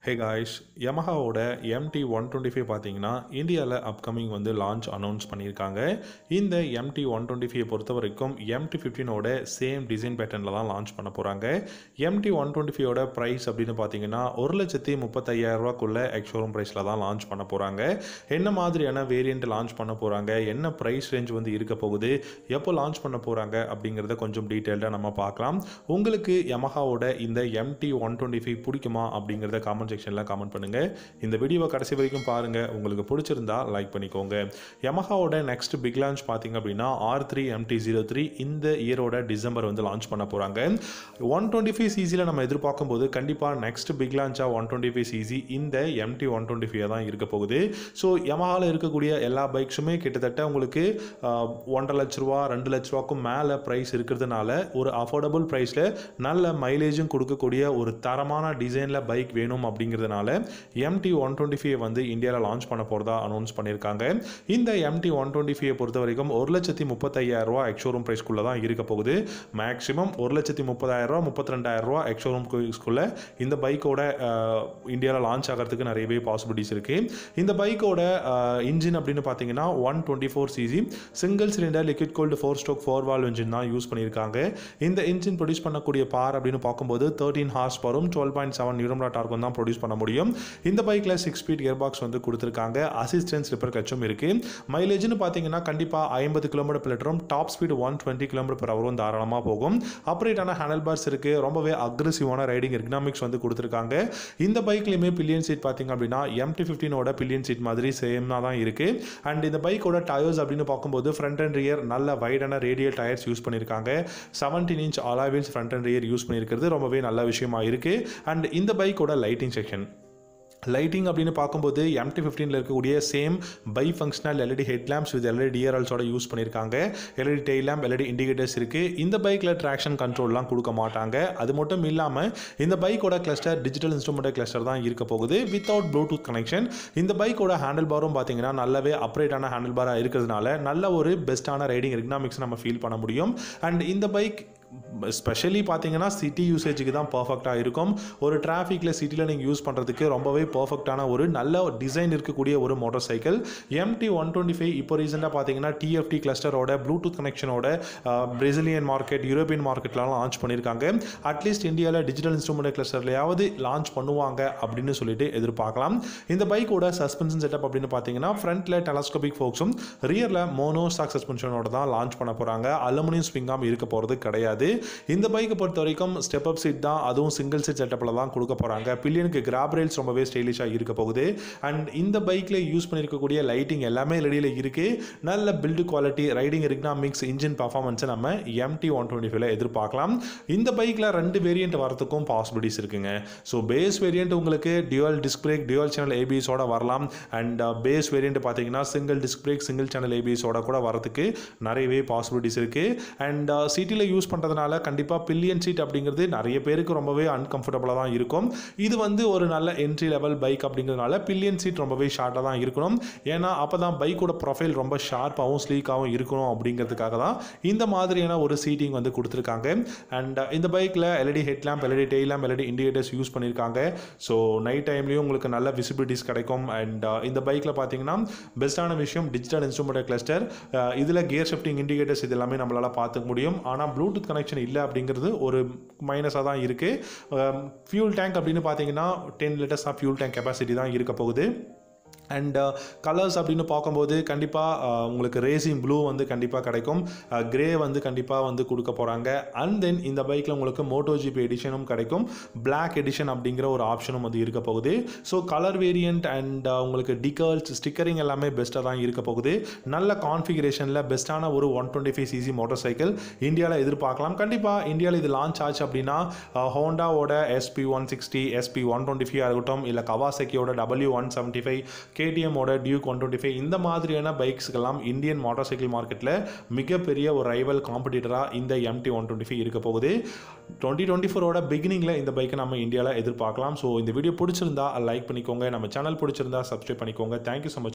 ஹே guys யமஹாவோட MT one twenty five பார்த்தீங்கன்னா இந்தியாவில் அப்கமிங் வந்து லான்ச் அனௌன்ஸ் பண்ணியிருக்காங்க இந்த எம்டி ஒன் டுவெண்ட்டி ஃபைவ் பொறுத்த வரைக்கும் எம்டி ஃபிஃப்டீனோட சேம் டிசைன் பேட்டர்னில் தான் லான்ச் பண்ண போகிறாங்க எம்டி ஒன் டுவெண்ட்டி ஃபைவோட ப்ரைஸ் அப்படின்னு பார்த்தீங்கன்னா ஒரு லட்சத்தி முப்பத்தையாயிரரூவாக்குள்ள எக்ஷோரூம் ப்ரைஸில் தான் லான்ச் பண்ண போகிறாங்க என்ன மாதிரியான வேரியண்ட் லான்ச் பண்ண போகிறாங்க என்ன ப்ரைஸ் ரேஞ்ச் வந்து இருக்க போகுது எப்போ லான்ச் பண்ண போகிறாங்க அப்படிங்கிறத கொஞ்சம் டீட்டெயில்டாக நம்ம பார்க்கலாம் உங்களுக்கு யமஹாவோட இந்த எம்டி ஒன் டுவெண்ட்டி ஃபைவ் பிடிக்குமா அப்படிங்கிறத காமெண்ட் செக்ஷனில் கமெண்ட் பண்ணுங்கள் இந்த வீடியோவை கடைசி வரைக்கும் பாருங்கள் உங்களுக்கு பிடிச்சிருந்தா லைக் பண்ணிக்கோங்க யமஹாவோட நெக்ஸ்ட் பிக் லான்ச் பார்த்தீங்க அப்படின்னா R three MT zero three இந்த இயரோட டிசம்பர் வந்து லான்ச் பண்ண போகிறாங்க ஒன் டுவெண்ட்டி ஃபைவ் சிசியில் நம்ம எதிர்பார்க்கும் போது கண்டிப்பாக நெக்ஸ்ட் பிக் லான்ச்சாக ஒன் டுவெண்ட்டி ஃபைவ் சிசி இந்த எம்டி ஒன் டுவெண்ட்டி ஃபைவ் தான் இருக்க போகுது ஸோ யமஹாவில் இருக்கக்கூடிய எல்லா பைக்ஸுமே கிட்டத்தட்ட உங்களுக்கு ஆஹ், ஒன்றரை லட்ச ரூபா ரெண்டு லட்ச ரூபாக்கும் மேலே ப்ரைஸ் இருக்கிறதுனால ஒரு அஃபோர்டபுள் ப்ரைஸில் நல்ல மைலேஜும் கொடுக்கக்கூடிய ஒரு தரமான டிசைனில் பைக் வேணும் அப்படிங்கிறதுனால எம்டி ஒன் டுவெண்ட்டி ஃபைவ் வந்து இந்தியாவில் லான்ச் பண்ண போகிறதா அனௌன்ஸ் பண்ணியிருக்காங்க இந்த எம்டி ஒன் டுவெண்ட்டி ஃபைவ் பொறுத்த வரைக்கும் ஒரு லட்சத்தி முப்பத்தையாயிரம் ரூபா எக்ஷோரூம் ப்ரைஸ்க்குள்ளே தான் இருக்க போகுது மேக்ஸிமம் ஒரு லட்சத்தி முப்பதாயிரம் ரூபா முப்பத்தி ரெண்டாயிரம் ரூபா எக்ஷோரூம் ப்ரைஸ்க்குள்ளே இந்த பைக்கோட இந்தியாவில் லான்ச் ஆகிறதுக்கு நிறையவே பாசிபிலிட்டிஸ் இருக்குது இந்த பைக்கோட இன்ஜின் அப்படின்னு பார்த்தீங்கன்னா one twenty four CC single cylinder liquid cold four stroke four valve engine தான் யூஸ் பண்ணியிருக்காங்க இந்த இன்ஜின் ப்ரொடியூஸ் பண்ணக்கூடிய பார் அப்படின்னு பார்க்கும்போது தேர்ட்டீன் ஹார்ஸ் பவரும் டுவெல் பாயிண்ட் செவன் நியூரம்ரா டார்க்கும் தான் ப்ரொடியூஸ் பண்ண முடியும் இந்த பைக்கில் சிக்ஸ் ஸ்பீட் கியர் பாக்ஸ் வந்து கொடுத்துருக்காங்க அசிஸ்டன்ஸ் ரிப்பர் கச்சும் இருக்குது மைலேஜ்னு பார்த்தீங்கன்னா கண்டிப்பாக ஐம்பது கிலோமீட்டர் per லிட்டரும் top speed one twenty kilometre per ஹவரும் தாராளமாக போகும் அப்ரேட்டான ஹேண்டல் பார்ஸ் இருக்குது ரொம்பவே அக்ரெசிவான ரைடிங் எர்கனாமிக்ஸ் வந்து கொடுத்துருக்காங்க இந்த பைக்லையுமே பில்லியன் சீட் பார்த்தீங்க அப்படின்னா எம்டி ஃபிஃப்டீனோட பில்லியன் சீட் மாதிரி சேம்னா தான் இருக்குது அண்ட் இந்த பைக்கோட டயர்ஸ் அப்படின்னு பார்க்கும்போது ஃப்ரண்ட் அண்ட் ரியர் நல்ல வைடான ரேடியல் டயர்ஸ் யூஸ் பண்ணியிருக்காங்க seventeen inch alloy wheels front and rear use பண்ணியிருக்கிறது ரொம்பவே நல்ல விஷயமா இருக்குது அண்ட் இந்த பைக்கோட லைட்டிங் செக்ஷன் லைட்டிங் அப்படின்னு பார்க்கும்போது எம்டி ஃபிஃப்டீனில் இருக்கக்கூடிய same bi functional LED head lamps with LED டிஆர்எல்ஸோட யூஸ் பண்ணியிருக்காங்க LED tail lamp LED indicators இருக்குது இந்த பைக்கில் ட்ராக்ஷன் கண்ட்ரோல்லாம் கொடுக்க மாட்டாங்க அது மட்டும் இல்லாமல் இந்த பைக்கோட கிளஸ்டர் டிஜிட்டல் இன்ஸ்ட்ருமெண்ட் கிளஸ்டர் தான் இருக்க போகுது வித்தவுட் ப்ளூடூத் கனெக்ஷன் இந்த பைக்கோட ஹேண்டில் பாரும் பார்த்தீங்கன்னா நல்லாவே அப்ரேட்டான ஹேண்டில் பாராக இருக்கிறதுனால நல்ல ஒரு பெஸ்ட்டான ரைடிங் எர்கனாமிக்ஸ் நம்ம ஃபீல் பண்ண முடியும் அண்ட் இந்த பைக் ஸ்பெஷலி பார்த்தீங்கன்னா சிட்டி யூசேஜுக்கு தான் பர்ஃபெக்டாக இருக்கும் ஒரு டிராஃபிக்கில் சிட்டியில் நீங்கள் யூஸ் பண்ணுறதுக்கு ரொம்பவே பர்ஃபெக்டான ஒரு நல்ல டிசைன் இருக்கக்கூடிய ஒரு motorcycle MT one twenty five இப்போ ரீசெண்டாக பார்த்தீங்கன்னா டிஎஃப்டி கிளஸ்டரோட ப்ளூடூத் கனெக்ஷனோட பிரேசிலியன் மார்க்கெட் யூரோப்பியன் மார்க்கெட்லாம் லான்ச் பண்ணியிருக்காங்க அட்லீஸ்ட் இந்தியாவில் டிஜிட்டல் இன்ஸ்ட்ருமெண்ட் கிளஸ்டர்லையாவது லான்ச் பண்ணுவாங்க அப்படின்னு சொல்லிட்டு எதிர்பார்க்கலாம் இந்த பைக்கோட சஸ்பென்ஷன் செட்டப் அப்படின்னு பார்த்தீங்கன்னா ஃப்ரண்ட்டில் டெலஸ்கோபிக் ஃபோக்ஸும் ரியரில் மோனோ ஸ்டாக் சஸ்பென்ஷனோட தான் லான்ச் பண்ண போகிறாங்க அலுமினியம் ஸ்பிங்காம் இருக்க போகிறது கிடையாது இந்த பைக்கை பொறுத்த வரைக்கும் ஸ்டெப் அப் சீட் தான் அதுவும் சிங்கிள் சீட் செட்டப்பில் தான் கொடுக்க போகிறாங்க பில்லியனுக்கு கிராப் ரேல்ஸ் ரொம்பவே ஸ்டைலிஷாக இருக்க போகுது அண்ட் இந்த பைக்கில் யூஸ் பண்ணியிருக்கக்கூடிய லைட்டிங் எல்லாமே ரெடியில் இருக்குது நல்ல build quality riding ergonomics engine பர்ஃபார்மன்ஸை நம்ம எம்டி ஒன் டுவெண்ட்டி ஃபைவ்ல எதிர்பார்க்கலாம் இந்த பைக்கில் ரெண்டு வேரியண்ட் வரதுக்கும் பாசிபிலிட்டிஸ் இருக்குங்க ஸோ பேஸ் வேரியண்ட் உங்களுக்கு dual disc brake dual channel ஏபிஎஸோட வரலாம் அண்ட் பேஸ் வேரியண்ட் பார்த்தீங்கன்னா single disc brake single channel ஏபிஎஸோட கூட வரதுக்கு நிறையவே பாசிபிலிட்டிஸ் இருக்குது அண்ட் சிட்டியில் யூஸ் பண்ணுறதுனால கண்டிப்பாக பில்லியன் சீட் அப்படிங்கிறது நிறைய பேருக்கு ரொம்பவே அன்கம்ஃபர்டபுளாக தான் இருக்கும் இது வந்து ஒரு நல்ல என்ட்ரி லெவல் பைக் அப்படிங்கிறதுனால பில்லியன் சீட் ரொம்பவே ஷார்ட்டாக தான் இருக்கணும் ஏன்னா அப்போ தான் பைக்கோட ப்ரொஃபைல் ரொம்ப ஷார்ப்பாகவும் ஸ்லீக்காகவும் இருக்கணும் அப்படிங்கிறதுக்காக தான் இந்த மாதிரியான ஒரு சீட்டிங் வந்து கொடுத்துருக்காங்க அண்ட் இந்த பைக்கில் LED head lamp LED tail lamp LED indicators use பண்ணியிருக்காங்க ஸோ நைட் டைம்லேயும் உங்களுக்கு நல்ல விசிபிலிட்டிஸ் கிடைக்கும் அண்ட் இந்த பைக்கில் பார்த்தீங்கன்னா பெஸ்ட்டான விஷயம் டிஜிட்டல் இன்ஸ்ட்ருமெண்ட் கிளஸ்டர் இதில் கியர் ஷிஃப்டிங் இண்டிகேட்டர்ஸ் இது எல்லாமே நம்மளால் பார்த்துக்க முடியும் ஆனால் ப்ளூடூத் கனெக்ஷன் இல்லை அப்படிங்கிறது ஒரு மைனஸாக தான் இருக்குது ஃபியூல் டேங்க் அப்படின்னு பார்த்தீங்கன்னா ten litres of fuel tank capacity தான் இருக்க போகுது அண்ட் கலர்ஸ் அப்படின்னு பார்க்கும்போது கண்டிப்பாக உங்களுக்கு ரேசிங் ப்ளூ வந்து கண்டிப்பாக கிடைக்கும் கிரே வந்து கண்டிப்பாக வந்து கொடுக்க போகிறாங்க அண்ட் தென் இந்த பைக்கில் உங்களுக்கு மோட்டோ ஜிபி எடிஷனும் கிடைக்கும் Black எடிஷன் அப்படிங்கிற ஒரு ஆப்ஷனும் வந்து இருக்க போகுது ஸோ கலர் வேரியண்ட் அண்ட் உங்களுக்கு டிகல்ஸ் ஸ்டிக்கரிங் எல்லாமே பெஸ்ட்டாக தான் இருக்க போகுது நல்ல கான்ஃபிகரேஷனில் பெஸ்ட்டான ஒரு one twenty five CC motorcycle இந்தியாவில் எதிர்பார்க்கலாம் கண்டிப்பாக இந்தியாவில் இது லான்ச் ஆச்சு அப்படின்னா ஹோண்டாவோட SP one sixty SP one twenty five ஆகட்டும் இல்லை கவாசக்கியோட டபிள்யூ ஒன் செவன்ட்டி ஃபைவ் கேடிஎம்மோட டியூக் ஒன் டுவெண்ட்டி ஃபைவ் இந்த மாதிரியான பைக்ஸ்க்கெல்லாம் இந்தியன் மோட்டார் சைக்கிள் மார்க்கெட்டில் மிகப்பெரிய ஒரு ரைவல் காம்படிட்டராக இந்த எம்டி ஒன் டுவெண்ட்டி ஃபைவ் இருக்க போகுது டுவெண்ட்டி டுவெண்ட்டி ஃபோரோட பிகினிங்கில் இந்த பைக்கை நம்ம இந்தியாவில் எதிர்பார்க்கலாம் ஸோ இந்த வீடியோ பிடிச்சிருந்தா லைக் பண்ணிக்கோங்க நம்ம சேனல் பிடிச்சிருந்தா சப்ஸ்கிரைப் பண்ணிக்கோங்க தேங்க்யூ ஸோ மச்